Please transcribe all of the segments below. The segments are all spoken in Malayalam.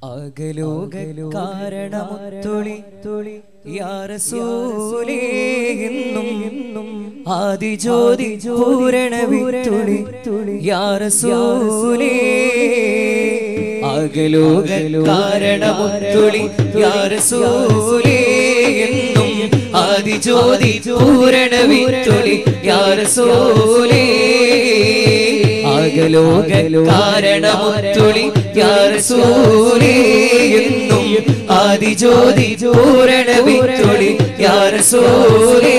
അകലോകലോ കാരണമൊത്തൊളി തൊളി യാറസൂലേ എന്നും എന്നും ആദിജ്യോതി പൂരണ വിത്തുളി തുളി യാറസൂലേ അകലോക കാരണമൊത്തൊളി യാറസൂലേ എന്നും ആദിജ്യോതി പൂരണ വിത്തുളി യാറസൂലേ അകലോക കാരണമൊത്തുളി യാറസൂലേ എന്നും ആദിജ്യോതി പൂരണ വിത്തുളി യാറസൂലേ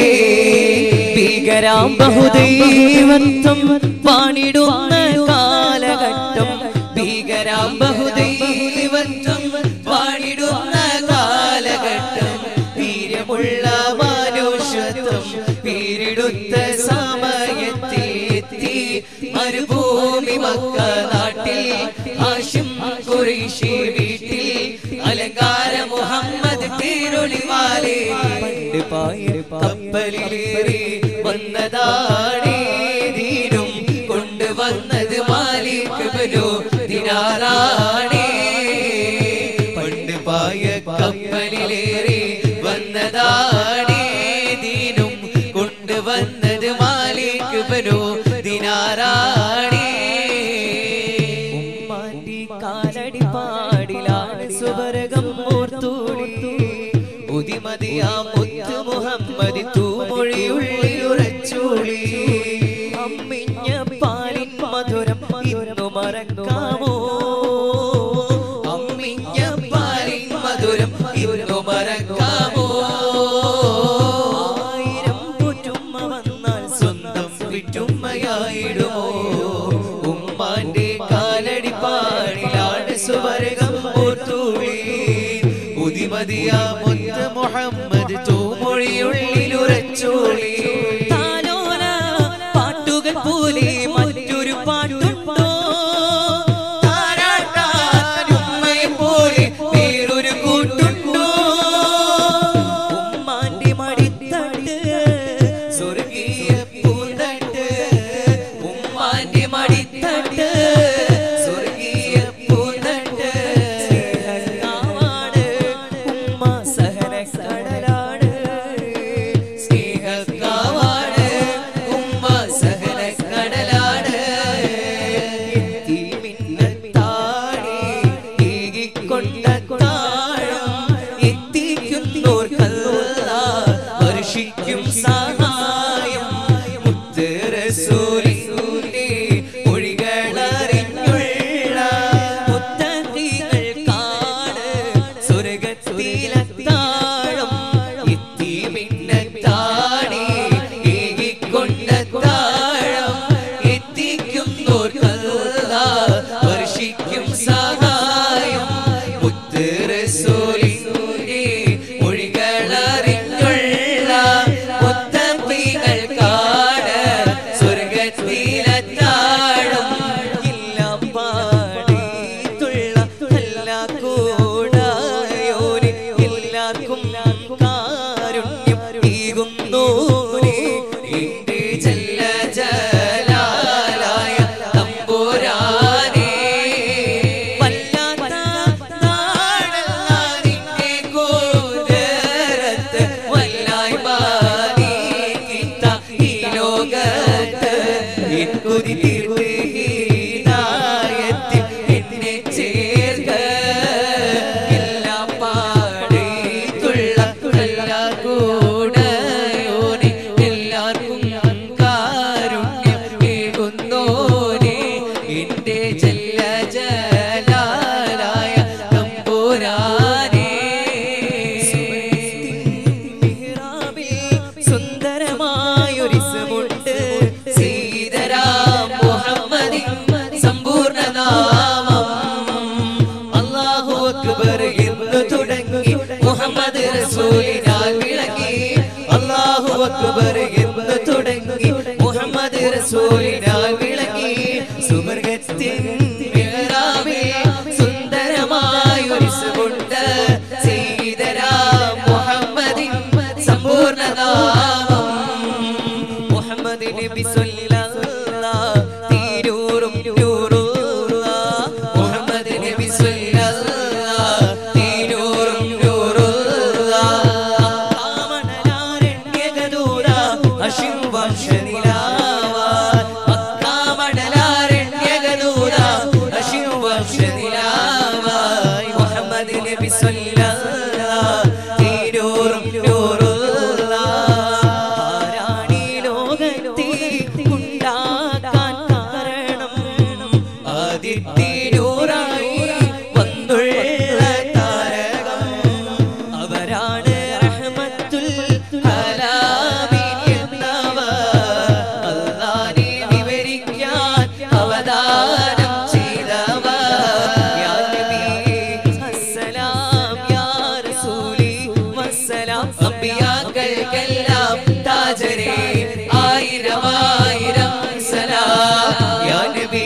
ഭീകരാം ബഹുദൈവത്വം പാണിടുന്ന കാലഘട്ടം ഭീകരാം ബഹുദൈവത്വം പാണിടുന്ന കാലഘട്ടം വീര്യമുള്ള മാനുഷത്വം വീരിടുത്ത സമയത്തെത്തി മരുഭൂമി മക്ക നാട്ടിൽ ആശും കുറേശി വീട്ടിൽ അലങ്കാര മുഹമ്മദ് തിരുളിവാലെ പണ്ട് പായ കപ്പലിലേറി വന്നതാണേ ദീനും കൊണ്ടുവന്നത് മാലിക് ബനു ദിനാറാണേ പണ്ട് പായ കപ്പലിലേറി വന്നതാണേ ദീനും കൊണ്ടുവന്നത് മാലിക് ബനു ദിനാറാണേ ഉമ്മാറ്റി കാലടി പാടിലാണ് സുവർഗം ഓർത്തൂടി ഉദിമതിയാ മുത്ത് മുഹമ്മദ് തൂമൊഴിയുള്ളിൽ ഉറച്ചൂളി അമ്മിഞ്ഞ പാലിൻ മധുരം ഇന്നു മറക്കാമോ അമ്മിഞ്ഞ പാലിൻ മധുരം ഇന്നു മറക്കാമോ ആയിരം പുറ്റുമ്മ വന്നാൽ സ്വന്തം വിറ്റുമ്മയായിടുമോ ഉമ്മാന്റെ കാലടി പാടിലാണ് സുവർഗം ഓർത്തൂളി ഉദിമതിയാ മുത്ത് മുഹമ്മദ് തൂമൊഴിയുള്ളിൽ ഉറച്ചോളി താലോല പാട്ടുകൾ പോലെ മറ്റൊരു പാട്ടുണ്ടോ താരാട്ടാനുമ്മയെ പോലെ വേറൊരു കൂട്ടുണ്ടോ ഉമ്മാന്റെ മടിത്തട്ട് സ്വർഗീയ പൂന്തട്ട് ഉമ്മാന്റെ മടിത്തട്ട് സ്വർഗീയ പൂന്തട്ട് സ്നേഹക്കാവാണ് ഉമ്മ സഹനക്കടലാണ് സ്നേഹക്കാവാണ് ഉമ്മ സഹനക്കടലാണ് തീമിന്നത്താടി ഏകിക്കൊണ്ട താഴം എത്തിക്കുന്നോർക്കല്ല വർഷിക്കും സഹായം മുത്ത് റസൂലിന്റെ മൊഴികളറിഞ്ഞുള്ള മുത്തകികൾക്കാണ് സ്വർഗത്തിലെത്താഴം എത്തി മിന്നത്താടി ഏകിക്കൊണ്ട താഴം എത്തിക്കുന്നോർക്കല്ല വർഷിക്കും സഹായം മുത്ത് റസൂലിന്റെ മൊഴികളറിഞ്ഞുള്ള മുത്തപ്പികൾക്കാണ് സ്വർഗത്തിലെത്താഴം എല്ലാം പാടിയിട്ടുള്ള നല്ല കൂടായോന് എല്ലാവർക്കും കാരുണ്യം ഈകുന്നോനെ എന്റെ ജല്ല ജലാലായ തമ്പുരാനേ വല്ലാത്ത നാടല്ല നിന്റെ കൂതരത്ത് വല്ലായി ബാധിക്കിത്ത ഈ ലോകത്ത് എൻ കൊതി തീർത്ത് ഹിദായത്തിൽ എന്നെ ചേർക്ക എല്ലാം പാടിയിട്ടുള്ള എല്ലാ കൂടയോനെ എല്ലാവർക്കും കാരുണ്യം ഏകുന്നോനെ എന്റെ ജല്ല ജലാലായ തമ്പുരാനേ സുന്ദരമായൊരിസമുണ്ട് സീതരാം മുഹമ്മദിൻ സമ്പൂർണ്ണ നാമം അല്ലാഹു അക്ബർ എന്ന് തുടങ്ങി മുഹമ്മദ് റസൂലിനാൽ വിളങ്ങി അല്ലാഹു അക്ബർ എന്ന് തുടങ്ങി മുഹമ്മദ് റസൂലിനാൽ വിളങ്ങി സുവർഗത്തിൻ മിഹ്റാബിൽ സുന്ദരമായൊരിസമുണ്ട് സീതരാം മുഹമ്മദിൻ സമ്പൂർണ്ണ നാമം മുഹമ്മദ് നബി സല്ലല്ലാഹു തീരൂറും നൂറുള്ള മുഹമ്മദ് നബി സല്ലല്ലാഹു അതിർത്തിനൂറായി വന്നുള്ള താരകം അവരാണ് റഹ്മത്തുൽ ഹലാമീൻ എന്നവർ അല്ലാഹനെ വിവരിക്കാൻ അവതാരം ചെയ്തവർ യാ നബി അസ്സലാം യാ റസൂലി വസ്സലാം അമ്പിയാക്കൾക്കെല്ലാം താജരേ ആയിരം ആയിരം സലാം യാ നബി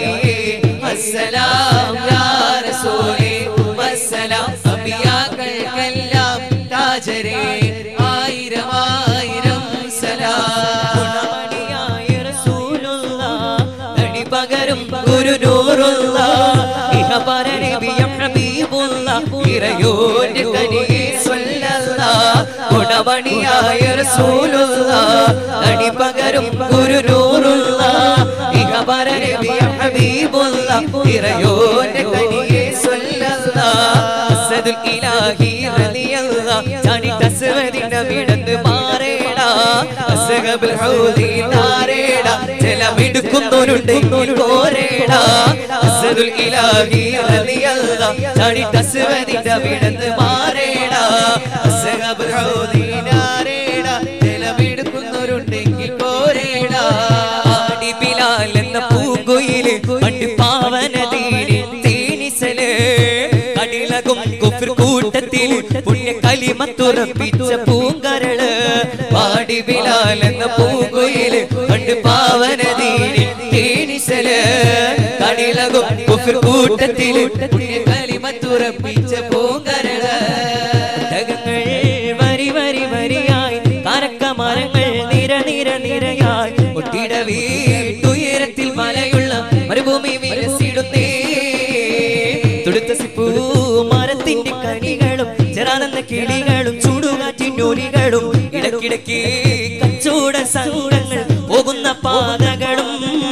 അസ്സലാം യാ റസൂലി വസ്സലാം അമ്പിയാക്കൾക്കെല്ലാം താജരേ ആയിരം ആയിരം സലാം ഗുണമണിയായ റസൂലുള്ള നടി പകരും ഗുരുനൂറുള്ള ഇഹ പരനബിയം ഹബീബുള്ള ഇറയോന്റെ കനിയെ സ്വല്ലല്ല ഗുണമണിയായ റസൂലുള്ള നടി പകരും ഗുരുനൂറുള്ള ഇഹ പരനബിയം ഹബീബുള്ള ഇറയോന്റെ കനിയെ സ്വല്ലല്ല അസദുൽ ഇലാഹി റളിയല്ല ചാണി തസ്വദിന്റെ വിടന്ന് മാറേടാ അസഹബുൽ ഹൗദി താരേടാ ജലമെടുക്കുന്നവരുണ്ടെങ്കിൽ കോരേടാ അസദുൽ ഇലാഹി റളിയല്ല ചാണി തസ്വദിന്റെ വിടന്ന് മാറേടാ അസഹബുൽ ഹൗദി താരേടാ ജലമെടുക്കുന്നവരുണ്ടെങ്കിൽ കോരേടാ ആടി ബിലാൽ എന്ന പൂങ്കുയില് പണ്ട് പാവന തീരി തേനിസല് കടിലകും കുഫർ കൂട്ടത്തിൽ പുണ്യ കലിമത്തുറപ്പിച്ച പൂങ്കരള് പാടി ബിലാൽ എന്ന പൂങ്കുയില് പണ്ട് പാവന തീരി തേനിസല് കടിലകും കുഫർ കൂട്ടത്തിൽ പുണ്യ കലിമത്തുറപ്പിച്ച പൂങ്കരള് ഒട്ടകങ്ങൾ വരി വരി വരിയായി കരക്കമരങ്ങൾ നിര നിര നിരയായി ഒട്ടിട വീട്ടുയരത്തിൽ മലയുള്ള മരുഭൂമി വിലസിടുന്നേ തുടുത്ത സിപ്പൂ മരത്തിന്റെ കനികളും ചെറാനെന്ന കിളികളും ചൂടുകാറ്റിനൊലികളും ഇടക്കിടക്ക് കച്ചവട സംഘങ്ങൾ പോകുന്ന പാതകളും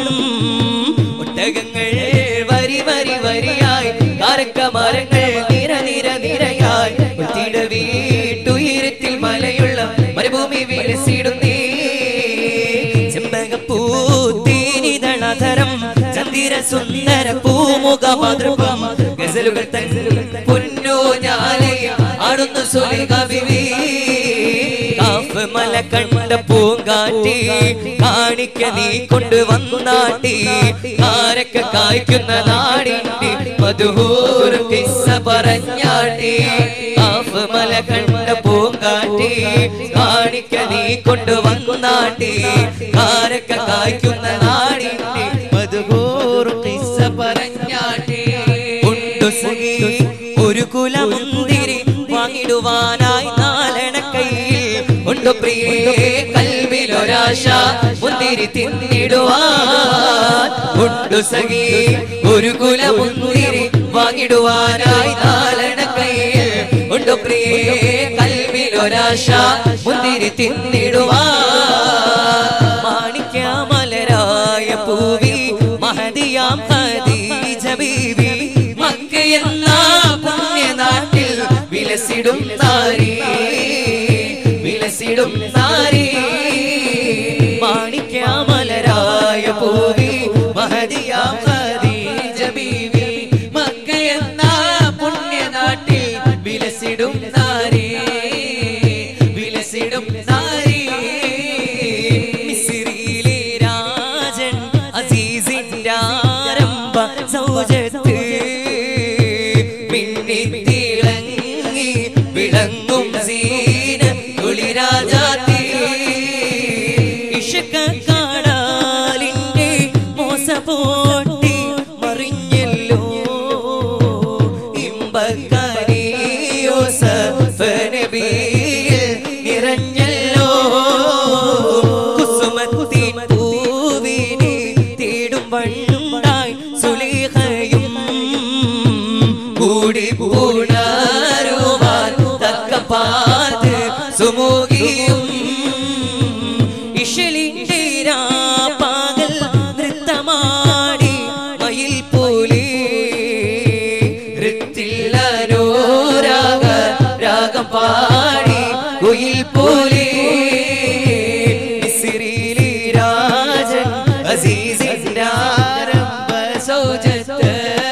ഒട്ടകങ്ങൾ വരി വരി വരിയായി കാരക്ക മരങ്ങൾ നിര നിര നിരയായി ഒത്തിട വീട്ടുയരത്തിൽ മലയുള്ള മരുഭൂമി വിലസിടുന്നേ ചെമ്പകപ്പൂ തേനിതളധരം ചന്ദിര സുന്ദര പൂമുഖ മാതൃകം ഗസലുകൾ തൻ പൊന്നോ ഞാലയും ആടുന്നു സുലിക ബിവി കാഫ് മല കണ്ട പൂങ്കാറ്റി കാണിക്ക നീ കൊണ്ടുവന്നാട്ടി കാരക്ക കായ്ക്കുന്ന നാടിന്റെ മധുഹൂർ കിസ്സ പറഞ്ഞാട്ടി കാഫ് മല കണ്ട പൂങ്കാറ്റി കാണിക്ക നീ കൊണ്ടുവന്നാട്ടി കാരക്ക കായ്ക്കുന്ന നാടിന്റെ മധുഹൂർ കിസ്സ പറഞ്ഞാട്ടി ഉണ്ടു സഖി ഒരു കുലമുന്തിരി വാങ്ങിടുവാനായി നാലണ കയ്യിൽ ഉണ്ടു പ്രിയേ കൽവിലൊരാശ മുന്തിരി തിന്നിടുവാൻ ഉണ്ടു സഖി ഒരു കുലമുന്തിരി വാങ്ങിടുവാനായി നാലണ കയ്യിൽ ഉണ്ടു പ്രിയേ കൽവിലൊരാശ മുന്തിരി തിന്നിടുവാൻ മാണിക്യമലരായ പൂവി മഹദിയാം ഖദീജ ബീവി മക്കയെന്ന പുണ്യനാട്ടിൽ വിലസിടും നാരി വിലസിടും നാരി മാണിക്യമലരായ പൂവി മഹദിയാം ഖദീജ ബീവി മക്കയെന്ന പുണ്യനാട്ടിൽ വിലസിടും നാരി വിലസിടും നാരി മിസ്രിയിലെ രാജൻ അസീസിന്റെ ആരംഭ സൗജത്ത് മിന്നിത്തിളങ്ങി വിളങ്ങും സീന കുളിരാജാത്തി ഇഷക്ക കാണാലിന്റെ മോസപോട്ടി മറിഞ്ഞല്ലോ ഇമ്പക്കനിയോസഫ് നബിയിൽ നിറഞ്ഞല്ലോ കുസുമത്തിൻ പൂവിനെ തേടും വണ്ണുണ്ടായി സുലേഖയും കൂടി പൂണാരുവാൻ തക്ക പാത്ത് സുമുഖിയും ഇഷലിന്റെ രാപ്പാകൽ നൃത്തമാടി മയിൽ പോലെ നൃത്തില്ല രാഗ രാഗം പാടി കുയിൽ പോലെ മിസ്രിയിലെ രാജൻ അസീസിന്റെ ആരംഭ സൗജത്ത്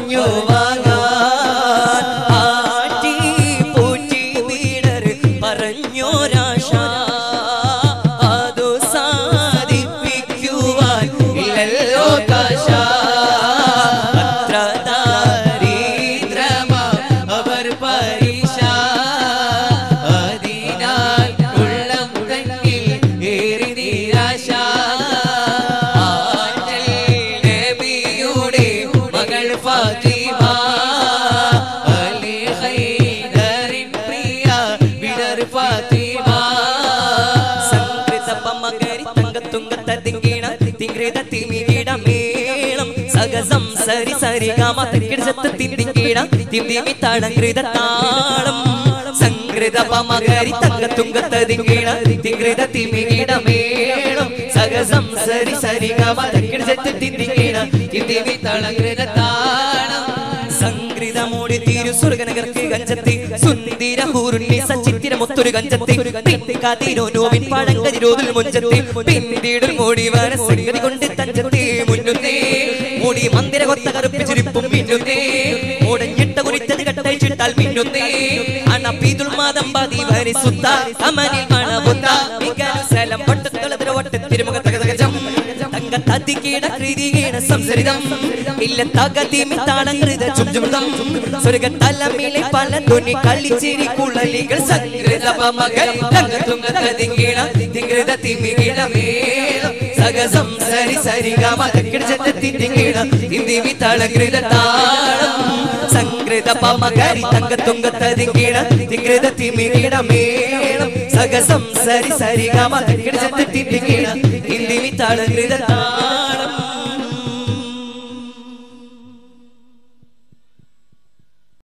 പറഞ്ഞു വാങ്ങാൻ ആറ്റി പൂറ്റി വീടർ പറഞ്ഞോരാശ അതു സാധിപ്പിക്കുവാൻ ഇല്ലല്ലോ കാശ അത്ര ദാരിദ്രമാ അവർ പരീക്ഷ അതിനാൽ ഉള്ളം തന്നിൽ ഏറി നിരാശ ആറ്റൽ നബിയുടെ മകൾ ഫാത്തിമ അലി ഹൈദറിൻ പ്രിയ വിടർ ഫാത്തിമ സംകൃത പമകരി തങ്കത്തുങ്കത്ത തിങ്കിണ തിങ്കൃത തിമികിട മേളം സഗസം സരി സരി ഗമ തിക്കിടത്ത് തിന്തിങ്കിട തിന്തിമി തടങ്കൃത താളം സംകൃത പമകരി തങ്കത്തുങ്കത്ത തിങ്കിണ തിങ്കൃത തിമികിട മേളം സഗസം സരി സരി ഗമ തിക്കിടത്ത് തിന്തിങ്കിട തിന്തിമി തടങ്കൃത താളം സംകൃതമോടി തീരു സ്വർഗനഗർക്ക് ഗഞ്ചത്തി സുന്ദര ഹൂരുണ്ണി സച്ചിത്തിര മുത്തൊരു ഗഞ്ചത്തി കാതിരോനോവിൻ പഴങ്കതിരോതിൽ മുഞ്ചത്തി പിന്നീട് മോടി വര സംഗതി കൊണ്ട് തഞ്ചത്തി മുന്നുന്നേ മൂടി മന്ദിര കൊത്ത കറുപ്പിച്ചിരിപ്പും മിന്നുന്നേ ഓടഞ്ഞിട്ട കുറിച്ചത് കട്ടഴിച്ചിട്ടാൽ മിന്നുന്നേ അണപ്പീതുൾ മാതം പതി വരി സുത്ത അമനിൽ മണമുത്ത മികനുസലം പൊട്ടത്തുളതിര ഒട്ടത്തിരുമുഖ തകതകജം തങ്ക തതികീട കൃതികീട സംസരിതം ഇല്ല തകതിമി താളങ്കൃത ചുംചുമൃതം സ്വർഗ തലമിലെ പല ധ്വനി കളിച്ചിരി കുളലികൾ സംകൃത മകൾ തങ്ക തുങ്ക തതികീട തിങ്കൃത തിമികീട മേളം സഗസം സരി സരി ഗമ തക്കിട തിങ്കിട തിന്തിമി താളങ്കൃത താളം സംകൃത പമകരി തങ്ക തുങ്ക തതികീട തിങ്കൃത തിമികീട മേളം സഗസം സരി സരി ഗമ തക്കിട തിങ്കിട തിന്തിമി താളങ്കൃത താളം